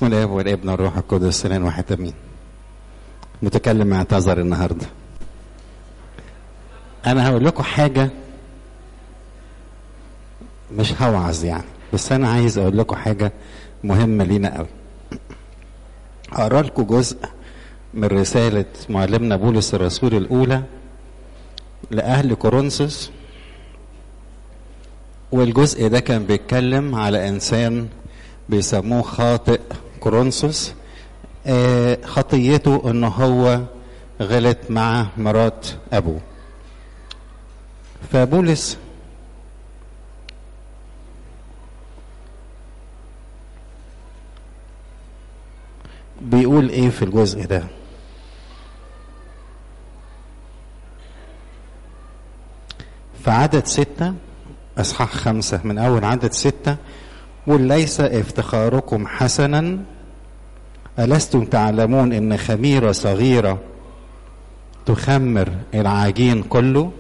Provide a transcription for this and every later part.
بسم الاب والابن والروح القدس الان واحد امين متكلم اعتذر النهارده انا هقول لكم حاجه مش هوعظ يعني بس انا عايز اقول لكم حاجه مهمه لينا قوي هقرا لكم جزء من رساله معلمنا بولس الرسول الاولى لاهل كورنثوس والجزء ده كان بيتكلم على انسان بيسموه خاطئ كورنثوس آه خطيته ان هو غلط مع مرات ابوه فبولس بيقول ايه في الجزء ده في عدد ستة اصحاح خمسة من اول عدد ستة قل ليس افتخاركم حسنا ألستم تعلمون إن خميرة صغيرة تخمر العجين كله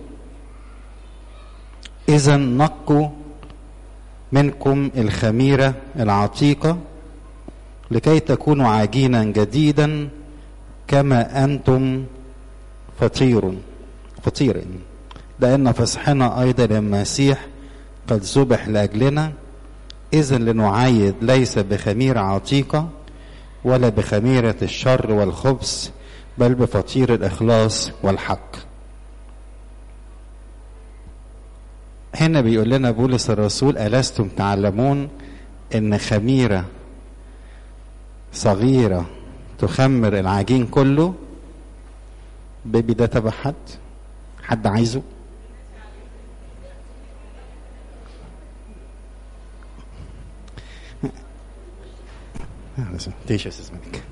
إذا نقوا منكم الخميرة العتيقة لكي تكونوا عجينا جديدا كما أنتم فطير فطير لأن فصحنا أيضا المسيح قد ذبح لأجلنا إذا لنعايد ليس بخميرة عتيقة ولا بخميرة الشر والخبث بل بفطير الإخلاص والحق هنا بيقول لنا بولس الرسول ألستم تعلمون إن خميرة صغيرة تخمر العجين كله بيبي ده تبع حد حد عايزه ليش يا استاذ ملك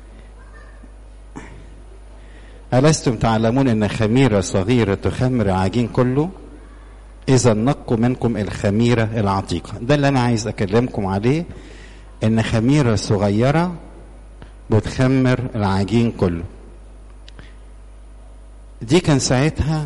ألستم تعلمون أن خميرة صغيرة تخمر العجين كله إذا نقوا منكم الخميرة العتيقة ده اللي أنا عايز أكلمكم عليه إن خميرة صغيرة بتخمر العجين كله دي كان ساعتها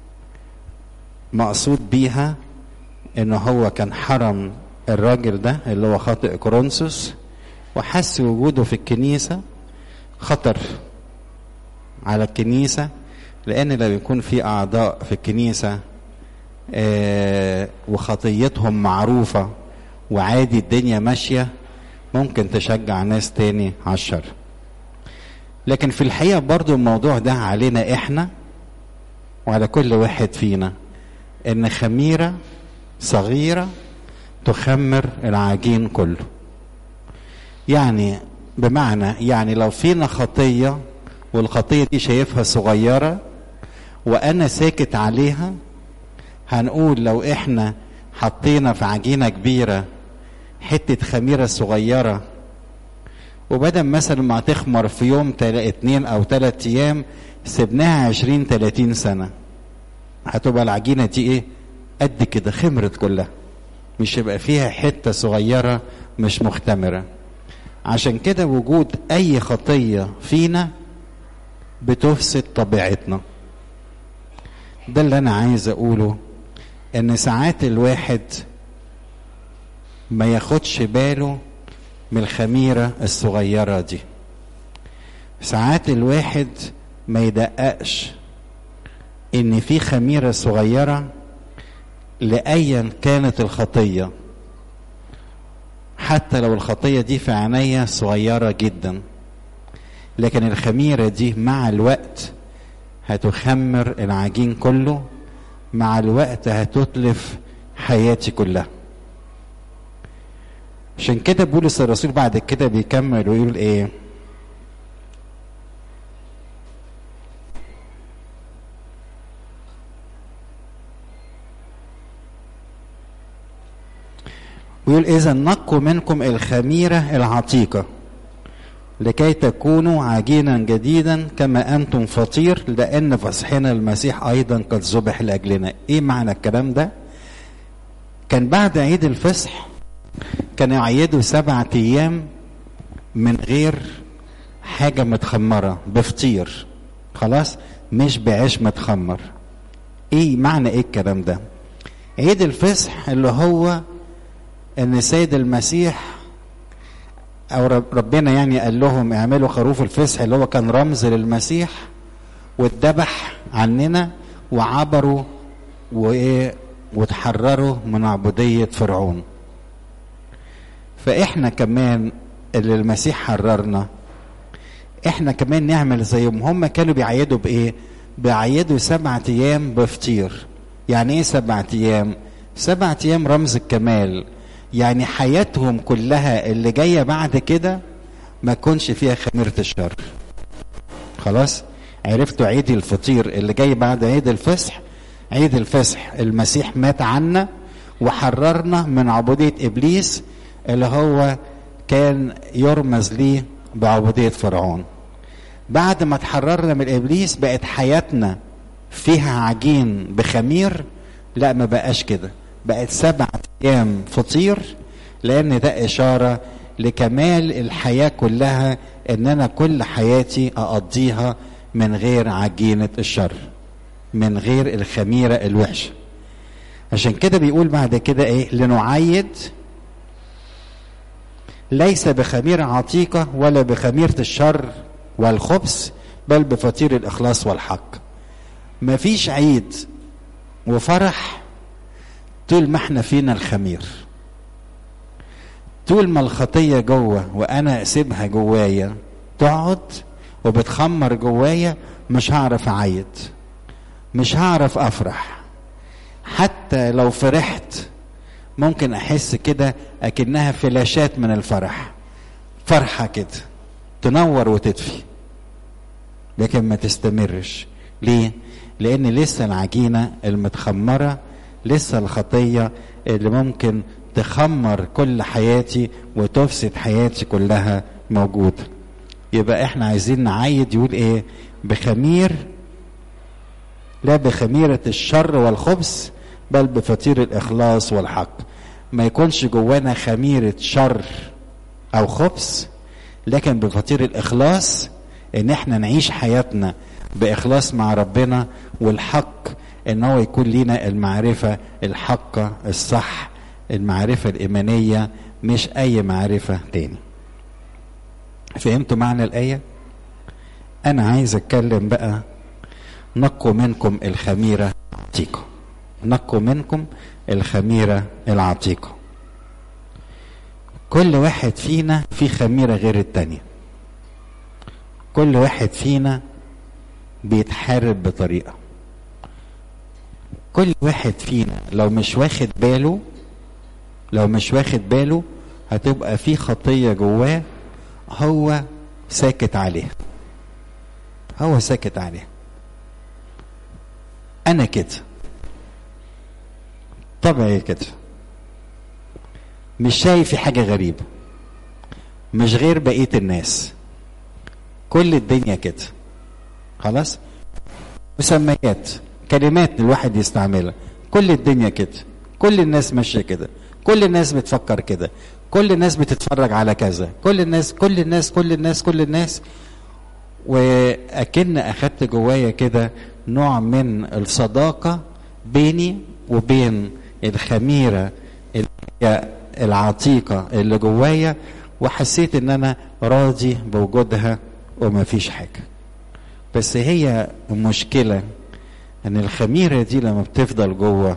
مقصود بيها إن هو كان حرم الراجل ده اللي هو خاطئ كورنثوس وحس وجوده في الكنيسة خطر على الكنيسة لأن لو يكون في أعضاء في الكنيسة آه وخطيتهم معروفة وعادي الدنيا ماشية ممكن تشجع ناس تاني على الشر لكن في الحقيقة برضو الموضوع ده علينا إحنا وعلى كل واحد فينا إن خميرة صغيرة تخمر العجين كله يعني بمعنى يعني لو فينا خطية والخطية دي شايفها صغيرة وأنا ساكت عليها هنقول لو إحنا حطينا في عجينة كبيرة حتة خميرة صغيرة وبدل مثلا ما تخمر في يوم تلا اتنين أو تلات أيام سبناها عشرين تلاتين سنة هتبقى العجينة دي إيه؟ قد كده خمرت كلها مش يبقى فيها حتة صغيرة مش مختمرة عشان كده وجود اي خطيه فينا بتفسد طبيعتنا ده اللي انا عايز اقوله ان ساعات الواحد ما ياخدش باله من الخميره الصغيره دي ساعات الواحد ما يدققش ان في خميره صغيره لايا كانت الخطيه حتى لو الخطيه دي في عينيا صغيره جدا لكن الخميره دي مع الوقت هتخمر العجين كله مع الوقت هتتلف حياتي كلها عشان كده بولس الرسول بعد كده بيكمل ويقول ايه ويقول إذا نقوا منكم الخميرة العتيقة لكي تكونوا عجينا جديدا كما أنتم فطير لأن فصحنا المسيح أيضا قد ذبح لأجلنا إيه معنى الكلام ده كان بعد عيد الفصح كان يعيدوا سبعة أيام من غير حاجة متخمرة بفطير خلاص مش بعيش متخمر ايه معنى ايه الكلام ده عيد الفصح اللي هو ان السيد المسيح او ربنا يعني قال لهم اعملوا خروف الفسح اللي هو كان رمز للمسيح واتذبح عننا وعبروا وايه وتحرروا من عبودية فرعون فاحنا كمان اللي المسيح حررنا احنا كمان نعمل زيهم هم كانوا بيعيدوا بايه بيعيدوا سبعة ايام بفطير يعني ايه سبعة ايام سبعة ايام رمز الكمال يعني حياتهم كلها اللي جايه بعد كده ما كونش فيها خميره الشر خلاص عرفتوا عيد الفطير اللي جاي بعد عيد الفصح عيد الفصح المسيح مات عنا وحررنا من عبوديه ابليس اللي هو كان يرمز ليه بعبوديه فرعون بعد ما تحررنا من ابليس بقت حياتنا فيها عجين بخمير لا ما بقاش كده بقت سبعة أيام فطير لأن ده إشارة لكمال الحياة كلها إن أنا كل حياتي أقضيها من غير عجينة الشر من غير الخميرة الوحشة عشان كده بيقول بعد كده إيه لنعيد ليس بخميرة عتيقة ولا بخميرة الشر والخبث بل بفطير الإخلاص والحق مفيش عيد وفرح طول ما احنا فينا الخمير طول ما الخطية جوه وأنا أسيبها جوايا تقعد وبتخمر جوايا مش هعرف أعيد مش هعرف أفرح حتى لو فرحت ممكن أحس كده أكنها فلاشات من الفرح فرحة كده تنور وتطفي لكن ما تستمرش ليه؟ لأن لسه العجينة المتخمرة لسه الخطية اللي ممكن تخمر كل حياتي وتفسد حياتي كلها موجودة يبقى احنا عايزين نعيد يقول ايه بخمير لا بخميرة الشر والخبث بل بفطير الإخلاص والحق ما يكونش جوانا خميرة شر أو خبث لكن بفطير الإخلاص إن احنا نعيش حياتنا بإخلاص مع ربنا والحق ان هو يكون لنا المعرفة الحقة الصح المعرفة الإيمانية مش أي معرفة تاني فهمتوا معنى الآية أنا عايز أتكلم بقى نقوا منكم الخميرة العتيقة نقوا منكم الخميرة العتيقة كل واحد فينا في خميرة غير التانية كل واحد فينا بيتحارب بطريقه كل واحد فينا لو مش واخد باله لو مش واخد باله هتبقى في خطية جواه هو ساكت عليها هو ساكت عليها أنا كده طبعي كده مش شايف في حاجة غريبة مش غير بقية الناس كل الدنيا كده خلاص مسميات كلمات الواحد يستعملها كل الدنيا كده كل الناس ماشيه كده كل الناس بتفكر كده كل الناس بتتفرج على كذا كل الناس كل الناس كل الناس كل الناس واكن اخدت جوايا كده نوع من الصداقه بيني وبين الخميره العتيقه اللي جوايا وحسيت ان انا راضي بوجودها وما فيش حاجه بس هي المشكله ان الخميره دي لما بتفضل جوه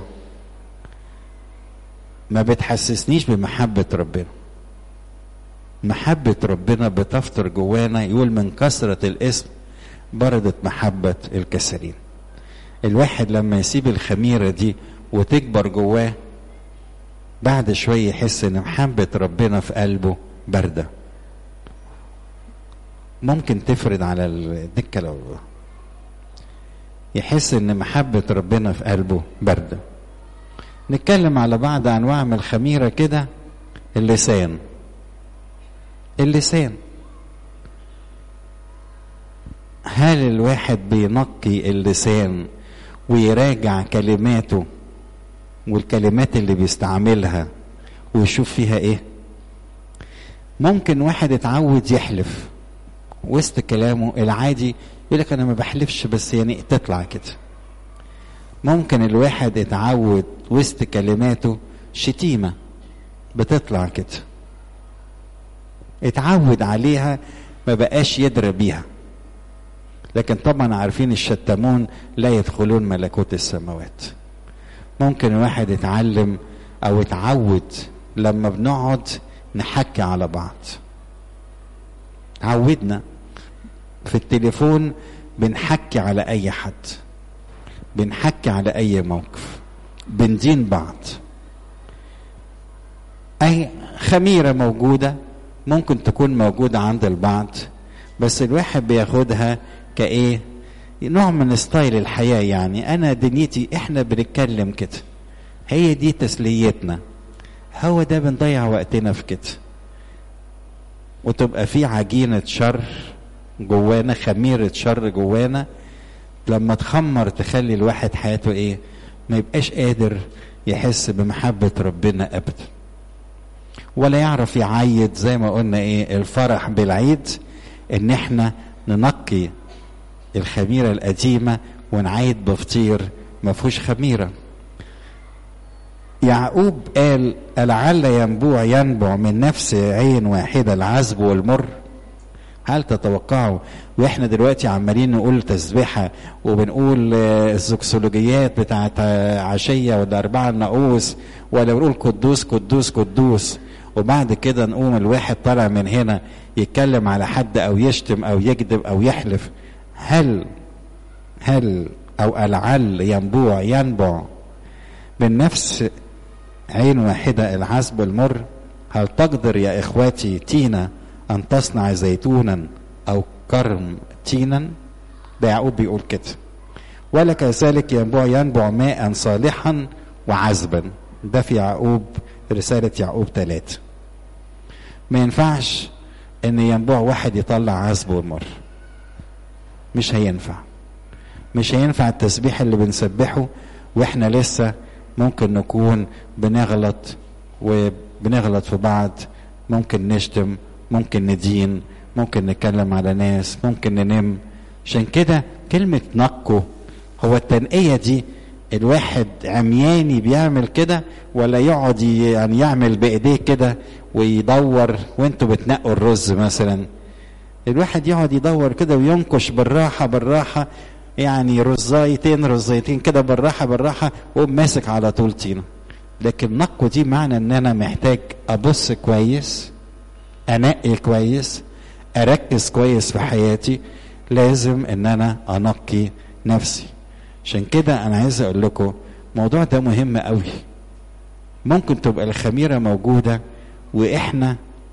ما بتحسسنيش بمحبه ربنا محبه ربنا بتفطر جوانا يقول من كثره الاسم بردت محبه الكثيرين الواحد لما يسيب الخميره دي وتكبر جواه بعد شويه يحس ان محبه ربنا في قلبه بارده ممكن تفرد على الدكه لو يحس ان محبة ربنا في قلبه باردة نتكلم على بعض انواع من الخميرة كده اللسان اللسان هل الواحد بينقي اللسان ويراجع كلماته والكلمات اللي بيستعملها ويشوف فيها ايه ممكن واحد اتعود يحلف وسط كلامه العادي يقول لك انا ما بحلفش بس يعني تطلع كده ممكن الواحد اتعود وسط كلماته شتيمة بتطلع كده اتعود عليها ما بقاش يدرى بيها لكن طبعا عارفين الشتمون لا يدخلون ملكوت السماوات ممكن الواحد يتعلم او يتعود لما بنقعد نحكي على بعض عودنا في التليفون بنحكي على اي حد بنحكي على اي موقف بندين بعض اي خميره موجوده ممكن تكون موجوده عند البعض بس الواحد بياخدها كايه نوع من ستايل الحياه يعني انا دنيتي احنا بنتكلم كده هي دي تسليتنا هو ده بنضيع وقتنا في كده وتبقى في عجينه شر جوانا خميره شر جوانا لما تخمر تخلي الواحد حياته ايه ما يبقاش قادر يحس بمحبه ربنا ابدا ولا يعرف يعيد زي ما قلنا ايه الفرح بالعيد ان احنا ننقي الخميره القديمه ونعيد بفطير ما فيهوش خميره يعقوب قال لعل ينبوع ينبع من نفس عين واحده العذب والمر هل تتوقعوا واحنا دلوقتي عمالين نقول تسبيحه وبنقول الزوكسولوجيات بتاعت عشيه ولا اربعه النقوس ولا بنقول قدوس قدوس قدوس وبعد كده نقوم الواحد طالع من هنا يتكلم على حد او يشتم او يكذب او يحلف هل هل او لعل ينبوع ينبع من نفس عين واحده العذب المر هل تقدر يا اخواتي تينا ان تصنع زيتونا او كرم تينا ده يعقوب بيقول كده ولا كذلك ينبوع ينبع ماء صالحا وعذبا ده في يعقوب رسالة يعقوب ثلاثة ما ينفعش ان ينبوع واحد يطلع عذب والمر مش هينفع مش هينفع التسبيح اللي بنسبحه واحنا لسه ممكن نكون بنغلط وبنغلط في بعض ممكن نشتم ممكن ندين ممكن نتكلم على ناس ممكن ننم عشان كده كلمة نقوا هو التنقية دي الواحد عمياني بيعمل كده ولا يقعد يعني يعمل بايديه كده ويدور وانتوا بتنقوا الرز مثلا الواحد يقعد يدور كده وينكش بالراحه بالراحه يعني رزايتين رزايتين كده بالراحه بالراحه وقوم ماسك على طول طينه لكن نقو دي معنى ان انا محتاج ابص كويس انقي كويس اركز كويس في حياتي لازم ان انا انقي نفسي عشان كده انا عايز اقول لكم الموضوع ده مهم قوي ممكن تبقى الخميره موجوده واحنا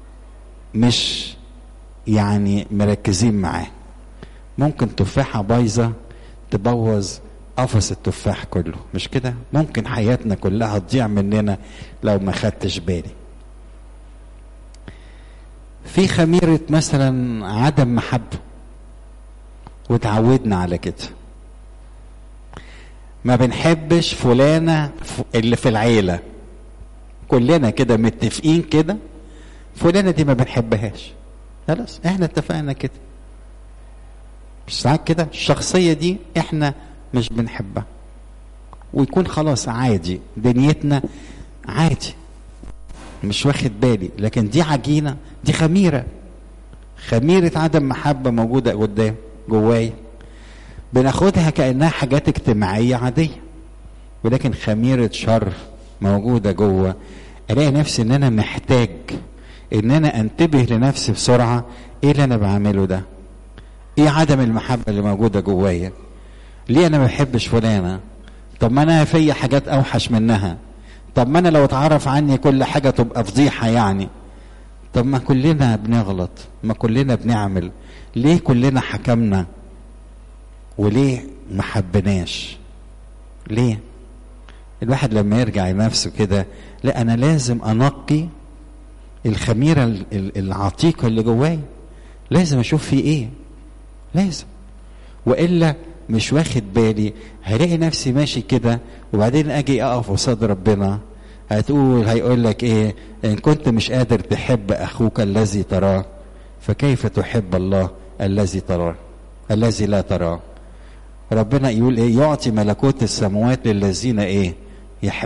مش يعني مركزين معاه ممكن تفاحه بايظه تبوظ قفص التفاح كله مش كده ممكن حياتنا كلها تضيع مننا لو ما خدتش بالي في خميره مثلا عدم محبه وتعودنا على كده ما بنحبش فلانة اللي في العيلة كلنا كده متفقين كده فلانة دي ما بنحبهاش خلاص احنا اتفقنا كده مش ساعات كده الشخصية دي احنا مش بنحبها ويكون خلاص عادي دنيتنا عادي مش واخد بالي لكن دي عجينة دي خميرة خميرة عدم محبة موجودة قدام جوايا بناخدها كانها حاجات اجتماعيه عاديه ولكن خميره شر موجوده جوه الاقي نفسي ان انا محتاج ان انا انتبه لنفسي بسرعه ايه اللي انا بعمله ده ايه عدم المحبه اللي موجوده جوايا ليه انا ما بحبش فلانه طب ما انا فيا حاجات اوحش منها طب ما انا لو اتعرف عني كل حاجه تبقى فضيحه يعني طب ما كلنا بنغلط ما كلنا بنعمل ليه كلنا حكمنا وليه ما حبناش ليه الواحد لما يرجع لنفسه كده لا انا لازم انقي الخميره العتيقه اللي جوايا لازم اشوف في ايه لازم والا مش واخد بالي هلاقي نفسي ماشي كده وبعدين اجي اقف قصاد ربنا هتقول هيقول لك ايه ان كنت مش قادر تحب اخوك الذي تراه فكيف تحب الله الذي تراه الذي لا تراه ربنا يقول ايه يعطي ملكوت السماوات للذين ايه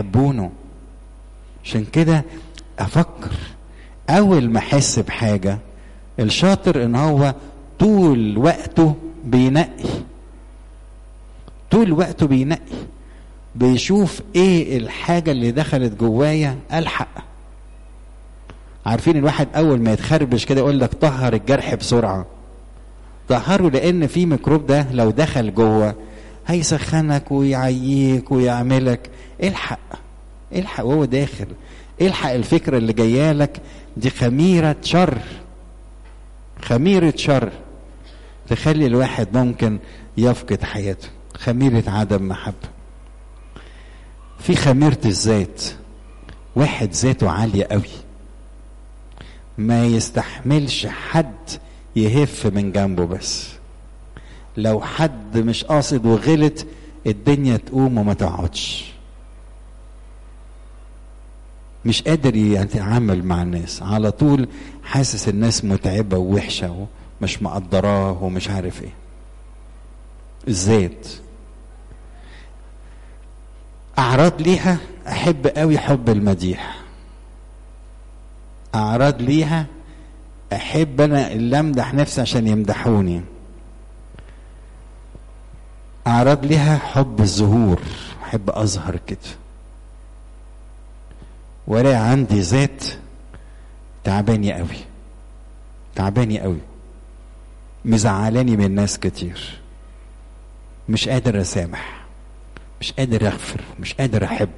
يحبونه عشان كده افكر اول ما احس بحاجه الشاطر ان هو طول وقته بينقي طول وقته بينقي بيشوف ايه الحاجة اللي دخلت جوايا الحق عارفين الواحد اول ما يتخربش كده يقول لك طهر الجرح بسرعة طهره لان في ميكروب ده لو دخل جوه هيسخنك ويعييك ويعملك الحق الحق وهو داخل الحق الفكرة اللي جايه لك دي خميرة شر خميرة شر تخلي الواحد ممكن يفقد حياته خميرة عدم محبة في خميرة الذات واحد ذاته عالية قوي ما يستحملش حد يهف من جنبه بس لو حد مش قاصد وغلط الدنيا تقوم وما تقعدش مش قادر يتعامل مع الناس على طول حاسس الناس متعبة ووحشة ومش مقدراه ومش عارف ايه الذات اعراض ليها احب قوي حب المديح اعراض ليها احب انا اللي امدح نفسي عشان يمدحوني اعراض ليها حب الظهور احب اظهر كده ولا عندي ذات تعباني قوي تعباني قوي مزعلاني من ناس كتير مش قادر اسامح مش قادر اغفر مش قادر احب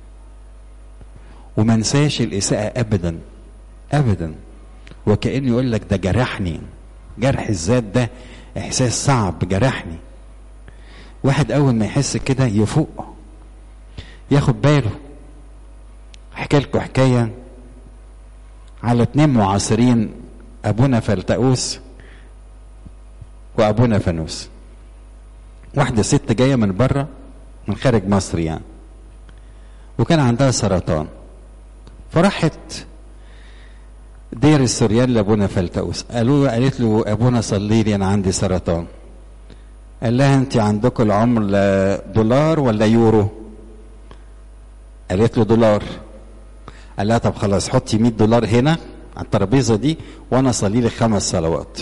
وما انساش الاساءه ابدا ابدا وكانه يقول لك ده جرحني جرح الذات ده احساس صعب جرحني واحد اول ما يحس كده يفوق ياخد باله احكي لكم حكايه على اتنين معاصرين ابونا فلتؤوس وابونا فانوس واحده ست جايه من بره من خارج مصر يعني وكان عندها سرطان فراحت دير السريان لابونا فلتؤوس قالوا له قالت له ابونا صلي لي انا عندي سرطان قال لها انت عندكم العمر دولار ولا يورو قالت له دولار قال لها طب خلاص حطي 100 دولار هنا على الترابيزه دي وانا اصلي لك خمس صلوات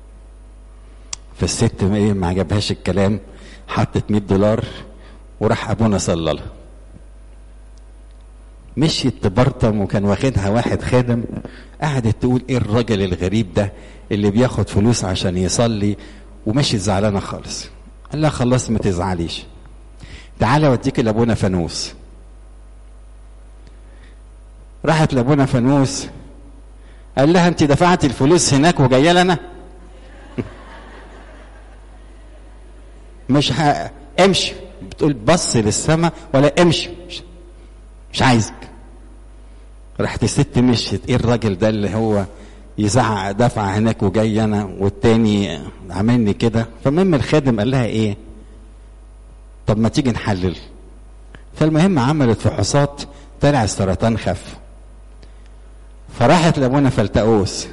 فالست ايه ما عجبهاش الكلام حطت 100 دولار وراح ابونا صلى لها مشيت تبرطم وكان واخدها واحد خادم قعدت تقول ايه الراجل الغريب ده اللي بياخد فلوس عشان يصلي ومشيت زعلانه خالص قال لها خلاص ما تزعليش تعالى اوديك لابونا فانوس راحت لابونا فانوس قال لها انت دفعتي الفلوس هناك وجايه لنا مش ه... امشي بتقول بص للسماء ولا امشي مش, مش عايزك راحت الست مشيت ايه الراجل ده اللي هو يزعق دفع هناك وجاي انا والتاني عاملني كده فالمهم الخادم قال لها ايه طب ما تيجي نحلل فالمهم عملت فحوصات طلع السرطان خف فراحت لابونا فلتقوس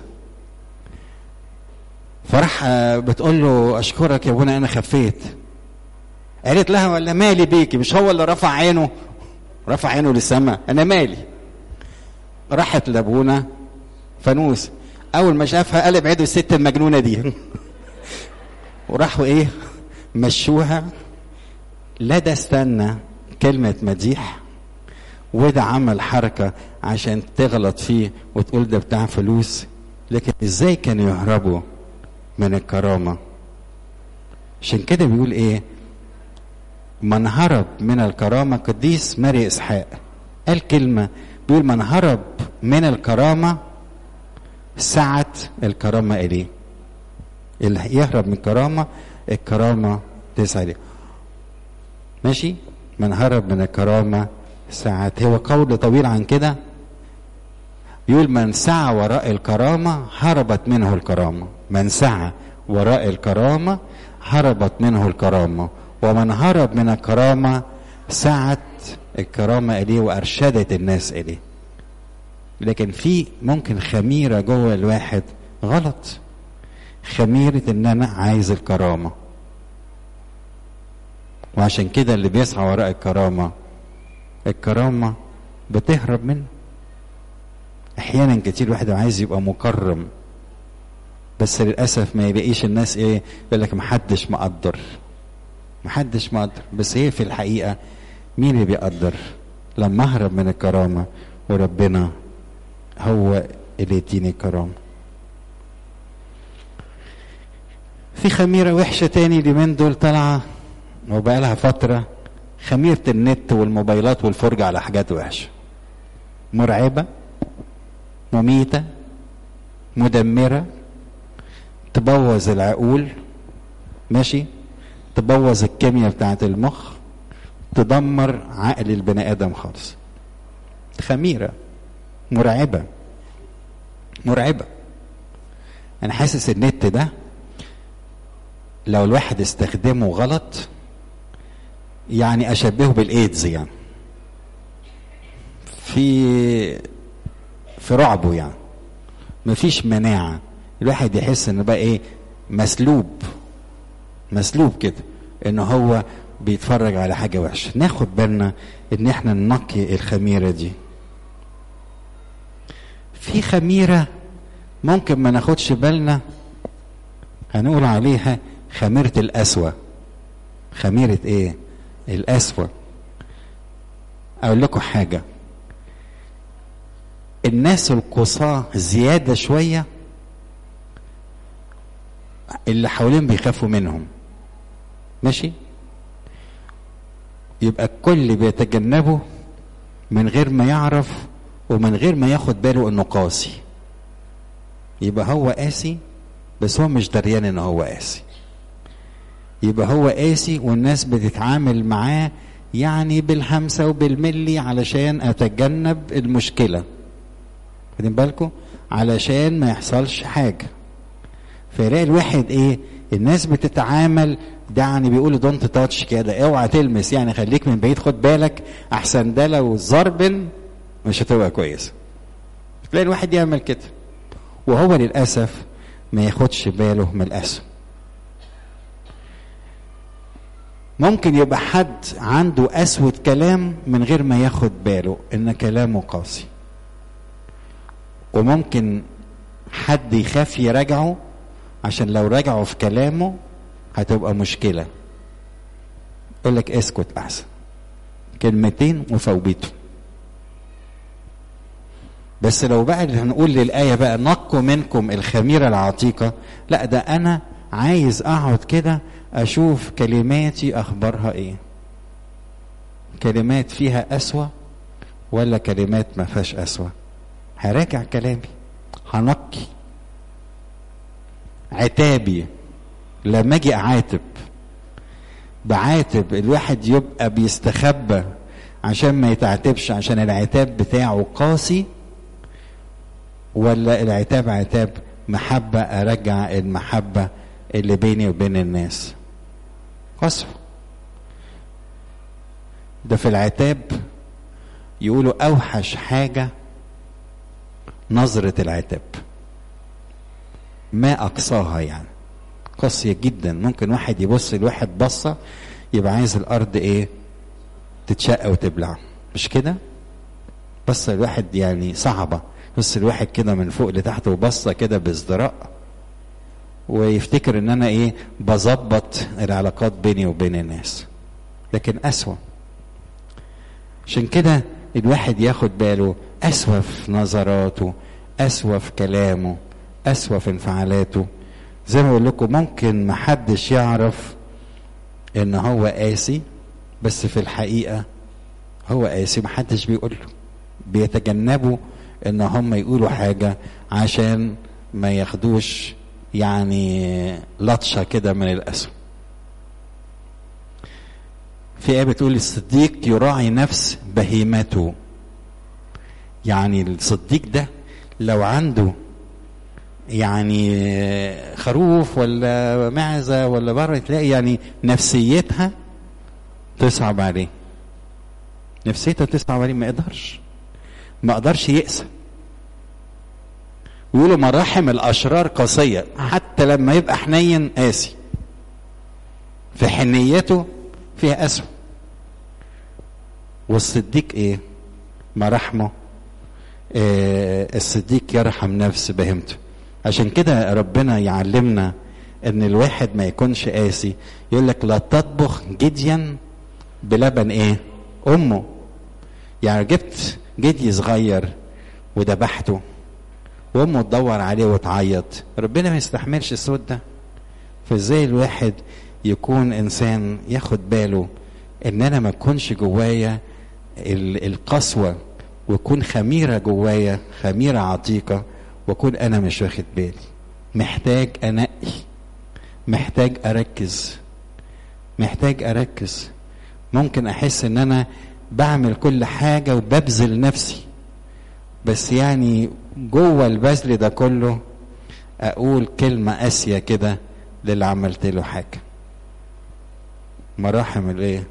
فراح بتقول له اشكرك يا ابونا انا خفيت قالت لها ولا مالي بيكي مش هو اللي رفع عينه رفع عينه للسماء انا مالي راحت لابونا فانوس اول ما شافها قلب عيد الست المجنونه دي وراحوا ايه مشوها لا ده استنى كلمه مديح وده عمل حركه عشان تغلط فيه وتقول ده بتاع فلوس لكن ازاي كانوا يهربوا من الكرامه عشان كده بيقول ايه من هرب من الكرامه قديس ماري اسحاق قال كلمه بيقول من هرب من الكرامه سعت الكرامه اليه اللي يهرب من الكرامه الكرامه تسعى اليه ماشي من هرب من الكرامه سعت هو قول طويل عن كده يقول من سعى وراء الكرامة هربت منه الكرامة من سعى وراء الكرامة هربت منه الكرامة ومن هرب من الكرامة سعت الكرامة إليه وأرشدت الناس إليه لكن في ممكن خميرة جوه الواحد غلط خميرة إن أنا عايز الكرامة وعشان كده اللي بيسعى وراء الكرامة الكرامة بتهرب منه أحيانا كتير واحد عايز يبقى مكرم بس للاسف ما يبقيش الناس ايه يقول لك محدش مقدر محدش مقدر بس هي في الحقيقه مين اللي بيقدر لما اهرب من الكرامه وربنا هو اللي يديني الكرامه في خميره وحشه تاني اليومين دول طالعه وبقى لها فتره خميره النت والموبايلات والفرجه على حاجات وحشه مرعبه مميته مدمره تبوظ العقول ماشي تبوظ الكيمياء بتاعه المخ تدمر عقل البني ادم خالص خميره مرعبه مرعبه انا حاسس النت ده لو الواحد استخدمه غلط يعني اشبهه بالايدز يعني في في رعبه يعني مفيش مناعه الواحد يحس انه بقى ايه مسلوب مسلوب كده ان هو بيتفرج على حاجه وحشه ناخد بالنا ان احنا ننقي الخميره دي في خميره ممكن ما ناخدش بالنا هنقول عليها خميره القسوه خميره ايه القسوه اقول لكم حاجه الناس القصاه زياده شويه اللي حوالين بيخافوا منهم ماشي يبقى الكل بيتجنبه من غير ما يعرف ومن غير ما ياخد باله انه قاسي يبقى هو قاسي بس هو مش دريان ان هو قاسي يبقى هو قاسي والناس بتتعامل معاه يعني بالهمسة وبالملي علشان اتجنب المشكلة واخدين بالكم علشان ما يحصلش حاجة فيلاقي الواحد ايه الناس بتتعامل ده يعني بيقولوا دونت تاتش كده اوعى تلمس يعني خليك من بعيد خد بالك احسن ده لو ضرب مش هتبقى كويس تلاقي الواحد يعمل كده وهو للاسف ما ياخدش باله من الاسم ممكن يبقى حد عنده قسوة كلام من غير ما ياخد باله ان كلامه قاسي وممكن حد يخاف يراجعه عشان لو راجعوا في كلامه هتبقى مشكلة يقول لك اسكت أحسن كلمتين وفوبيته بس لو بقى هنقول للآية بقى نقوا منكم الخميرة العتيقة لا ده أنا عايز أقعد كده أشوف كلماتي أخبارها إيه كلمات فيها أسوأ ولا كلمات ما فيهاش أسوأ هراجع كلامي هنقي عتابي لما اجي اعاتب بعاتب الواحد يبقى بيستخبى عشان ما يتعاتبش عشان العتاب بتاعه قاسي ولا العتاب عتاب محبة أرجع المحبة اللي بيني وبين الناس قصف ده في العتاب يقولوا أوحش حاجة نظرة العتاب ما أقصاها يعني قاسية جدا ممكن واحد يبص لواحد بصة يبقى عايز الأرض إيه تتشق وتبلع مش كده بص الواحد يعني صعبة بص الواحد كده من فوق لتحت وبصة كده بازدراء ويفتكر ان انا ايه بظبط العلاقات بيني وبين الناس لكن اسوأ عشان كده الواحد ياخد باله اسوأ في نظراته اسوأ في كلامه اسوأ في انفعالاته زي ما بقول لكم ممكن محدش يعرف ان هو قاسي بس في الحقيقه هو قاسي محدش بيقول له بيتجنبوا ان هم يقولوا حاجه عشان ما ياخدوش يعني لطشه كده من الاسم في ايه بتقول الصديق يراعي نفس بهيمته يعني الصديق ده لو عنده يعني خروف ولا معزه ولا بره تلاقي يعني نفسيتها تصعب عليه نفسيتها تصعب عليه ما يقدرش ما قدرش يقسى ويقولوا مراحم الاشرار قاسيه حتى لما يبقى حنين قاسي في حنيته فيها قسوه والصديق ايه مراحمه آه الصديق يرحم نفس بهمته عشان كده ربنا يعلمنا ان الواحد ما يكونش قاسي يقول لك لا تطبخ جديا بلبن ايه امه يعني جبت جدي صغير وذبحته وامه تدور عليه وتعيط ربنا ما يستحملش الصوت ده فازاي الواحد يكون انسان ياخد باله ان انا ما اكونش جوايا القسوه ويكون خميره جوايا خميره عتيقه واكون انا مش واخد بالي محتاج انقي محتاج اركز محتاج اركز ممكن احس ان انا بعمل كل حاجه وببذل نفسي بس يعني جوه البذل ده كله اقول كلمه قاسيه كده للي عملت له حاجه مراحم الايه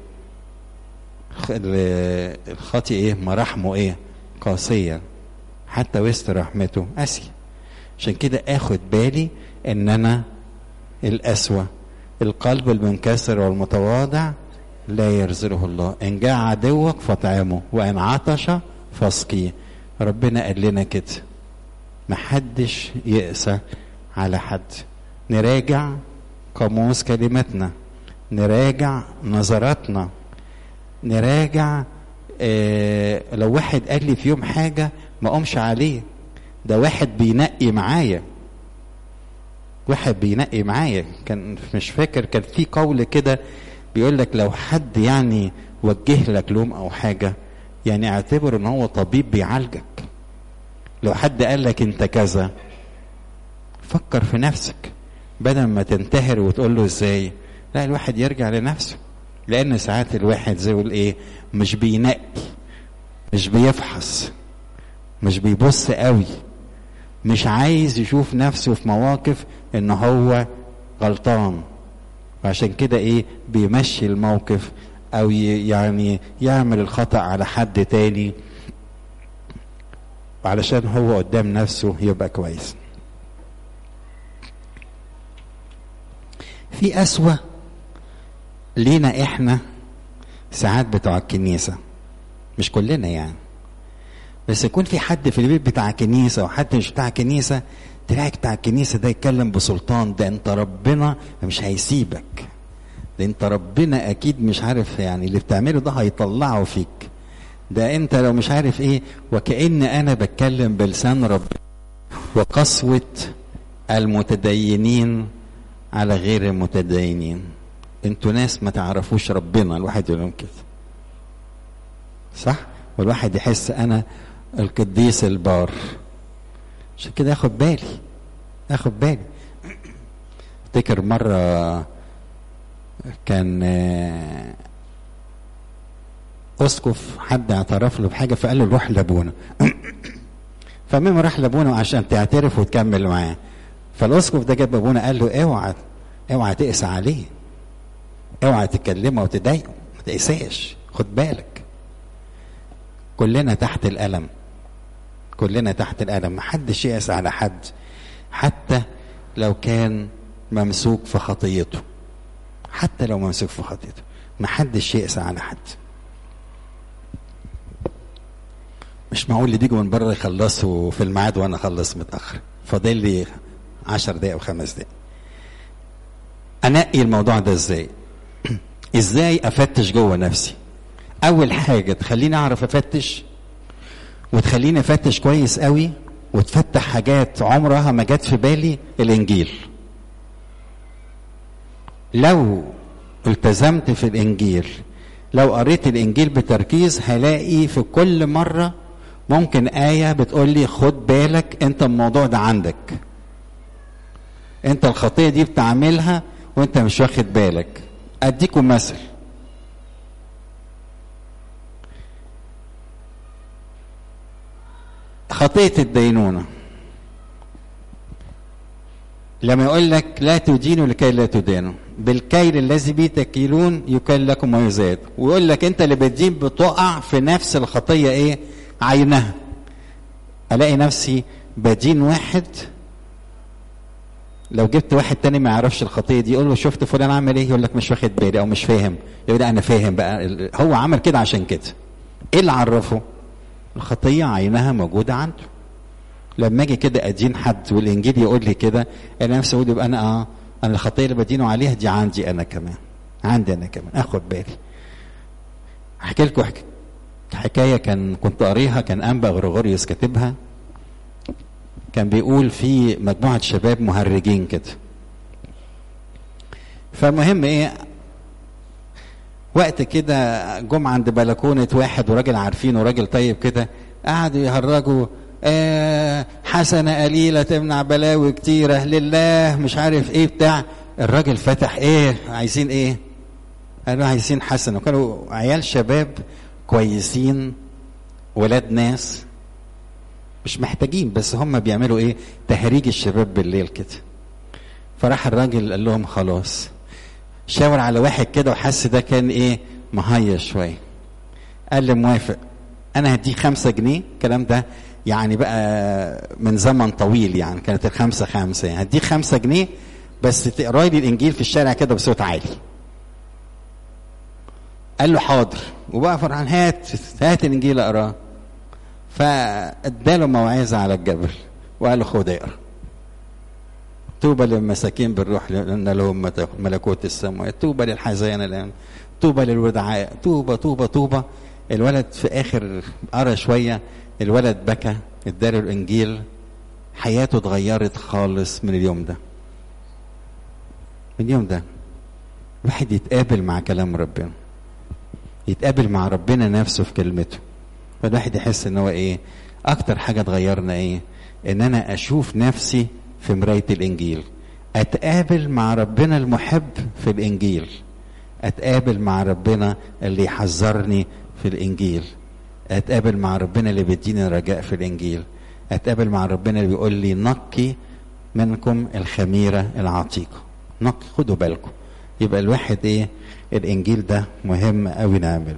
الخاطي ايه مراحمه ايه قاسيه حتى وسط رحمته قاسيه عشان كده اخد بالي ان انا القسوه القلب المنكسر والمتواضع لا يرزله الله ان جاء عدوك فاطعمه وان عطش فاسقيه ربنا قال لنا كده محدش يقسى على حد نراجع قاموس كلماتنا نراجع نظراتنا نراجع اه لو واحد قال لي في يوم حاجة ما أقومش عليه ده واحد بينقي معايا واحد بينقي معايا كان مش فاكر كان في قول كده بيقول لك لو حد يعني وجه لك لوم او حاجه يعني اعتبر ان هو طبيب بيعالجك لو حد قال لك انت كذا فكر في نفسك بدل ما تنتهر وتقول له ازاي لا الواحد يرجع لنفسه لان ساعات الواحد زي يقول ايه مش بينقي مش بيفحص مش بيبص قوي مش عايز يشوف نفسه في مواقف ان هو غلطان وعشان كده ايه بيمشي الموقف او يعني يعمل الخطأ على حد تاني علشان هو قدام نفسه يبقى كويس في قسوة لينا احنا ساعات بتوع الكنيسة مش كلنا يعني بس يكون في حد في البيت بتاع كنيسة وحد مش بتاع كنيسة تلاقي بتاع الكنيسة ده يتكلم بسلطان ده انت ربنا مش هيسيبك ده انت ربنا اكيد مش عارف يعني اللي بتعمله ده هيطلعه فيك ده انت لو مش عارف ايه وكأن انا بتكلم بلسان ربنا وقسوة المتدينين على غير المتدينين انتوا ناس ما تعرفوش ربنا الواحد يقول لهم كده صح والواحد يحس انا القديس البار عشان كده اخد بالي اخد بالي افتكر مره كان اسقف حد اعترف له بحاجه فقال له روح لابونا فالمهم راح لابونا عشان تعترف وتكمل معاه فالاسقف ده جاب ابونا قال له اوعى اوعى تقسى عليه اوعى تكلمه وتضايقه ما تقساش خد بالك كلنا تحت الالم كلنا تحت الالم محدش يقسى على حد حتى لو كان ممسوك في خطيته حتى لو ممسوك في خطيته محدش يقسى على حد مش معقول اللي بيجوا من بره يخلصوا في الميعاد وانا اخلص متاخر فاضل لي عشر دقايق او خمس دقايق انقي الموضوع ده ازاي ازاي افتش جوه نفسي اول حاجه تخليني اعرف افتش وتخليني افتش كويس قوي وتفتح حاجات عمرها ما جت في بالي الانجيل لو التزمت في الانجيل لو قريت الانجيل بتركيز هلاقي في كل مره ممكن ايه بتقول لي خد بالك انت الموضوع ده عندك انت الخطيه دي بتعملها وانت مش واخد بالك اديكم مثل خطيه الدينونه لما يقول لك لا تدينوا لكي لا تدانوا بالكيل الذي به تكيلون يكل لكم ويزاد ويقول لك انت اللي بتدين بتقع في نفس الخطيه ايه عينها الاقي نفسي بدين واحد لو جبت واحد تاني ما يعرفش الخطيه دي يقول له شفت فلان عمل ايه يقول لك مش واخد بالي او مش فاهم يقول انا فاهم بقى هو عمل كده عشان كده ايه اللي عرفه الخطيه عينها موجوده عنده لما اجي كده ادين حد والانجيل يقول لي كده انا نفسي اقول يبقى انا اه انا الخطيه اللي بدينه عليها دي عندي انا كمان عندي انا كمان اخد بالي احكي لكم حك... حكايه كان كنت قاريها كان انبا غريغوريوس كاتبها كان بيقول في مجموعه شباب مهرجين كده فالمهم ايه وقت كده جم عند بلكونه واحد وراجل عارفينه راجل طيب كده قعدوا يهرجوا آه حسنة قليلة تمنع بلاوي كتيرة لله مش عارف ايه بتاع الراجل فتح ايه عايزين ايه قالوا عايزين حسنة وكانوا عيال شباب كويسين ولاد ناس مش محتاجين بس هم بيعملوا ايه تهريج الشباب بالليل كده فراح الراجل قال لهم خلاص شاور على واحد كده وحس ده كان ايه مهيص شويه قال لي موافق انا هديك خمسة جنيه الكلام ده يعني بقى من زمن طويل يعني كانت الخمسة خمسة يعني هديك خمسة جنيه بس تقرا لي الانجيل في الشارع كده بصوت عالي قال له حاضر وبقى فرحان هات هات الانجيل اقراه فاداله موعظه على الجبل وقال له خد اقرا طوبى للمساكين بالروح لان لهم ملكوت السماوات طوبى للحزانه الان طوبى للودعاء طوبى طوبى طوبى الولد في اخر قرا شويه الولد بكى اداله الانجيل حياته اتغيرت خالص من اليوم ده من اليوم ده الواحد يتقابل مع كلام ربنا يتقابل مع ربنا نفسه في كلمته فالواحد يحس ان هو ايه اكتر حاجه اتغيرنا ايه ان انا اشوف نفسي في مرايه الانجيل اتقابل مع ربنا المحب في الانجيل اتقابل مع ربنا اللي يحذرني في الانجيل اتقابل مع ربنا اللي بيديني رجاء في الانجيل اتقابل مع ربنا اللي بيقول لي نقي منكم الخميره العتيقه نقي خدوا بالكم يبقى الواحد ايه الانجيل ده مهم قوي نعمله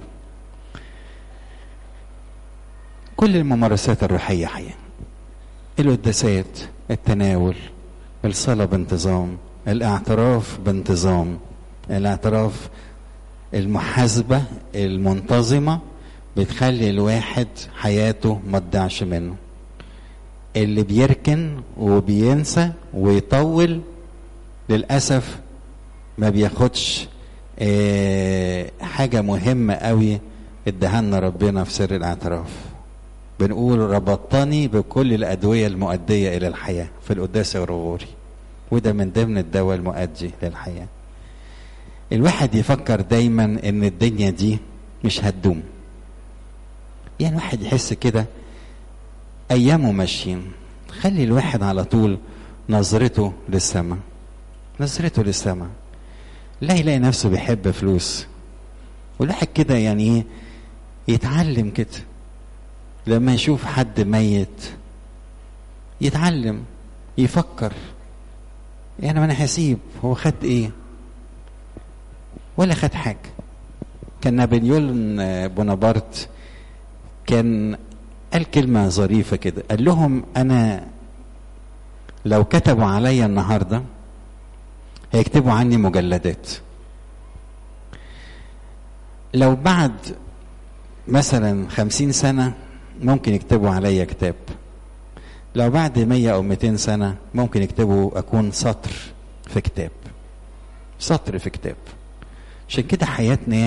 كل الممارسات الروحيه حقيقه القداسات التناول الصلاه بانتظام الاعتراف بانتظام الاعتراف المحاسبه المنتظمه بتخلي الواحد حياته ما تضيعش منه اللي بيركن وبينسى ويطول للاسف ما بياخدش اه حاجه مهمه قوي ادهنا ربنا في سر الاعتراف بنقول ربطني بكل الادويه المؤديه الى الحياه في القداس الغرغوري وده من ضمن الدواء المؤدي للحياه الواحد يفكر دايما ان الدنيا دي مش هتدوم يعني الواحد يحس كده ايامه ماشيين خلي الواحد على طول نظرته للسماء نظرته للسماء لا يلاقي نفسه بيحب فلوس والواحد كده يعني ايه يتعلم كده لما يشوف حد ميت يتعلم يفكر يعني ما انا هسيب هو خد ايه ولا خد حاجه كان نابليون بونابرت كان قال كلمه ظريفه كده قال لهم انا لو كتبوا عليا النهارده هيكتبوا عني مجلدات لو بعد مثلا خمسين سنة ممكن يكتبوا عليا كتاب لو بعد مية أو مئتين سنة ممكن يكتبوا أكون سطر في كتاب سطر في كتاب عشان كده حياتنا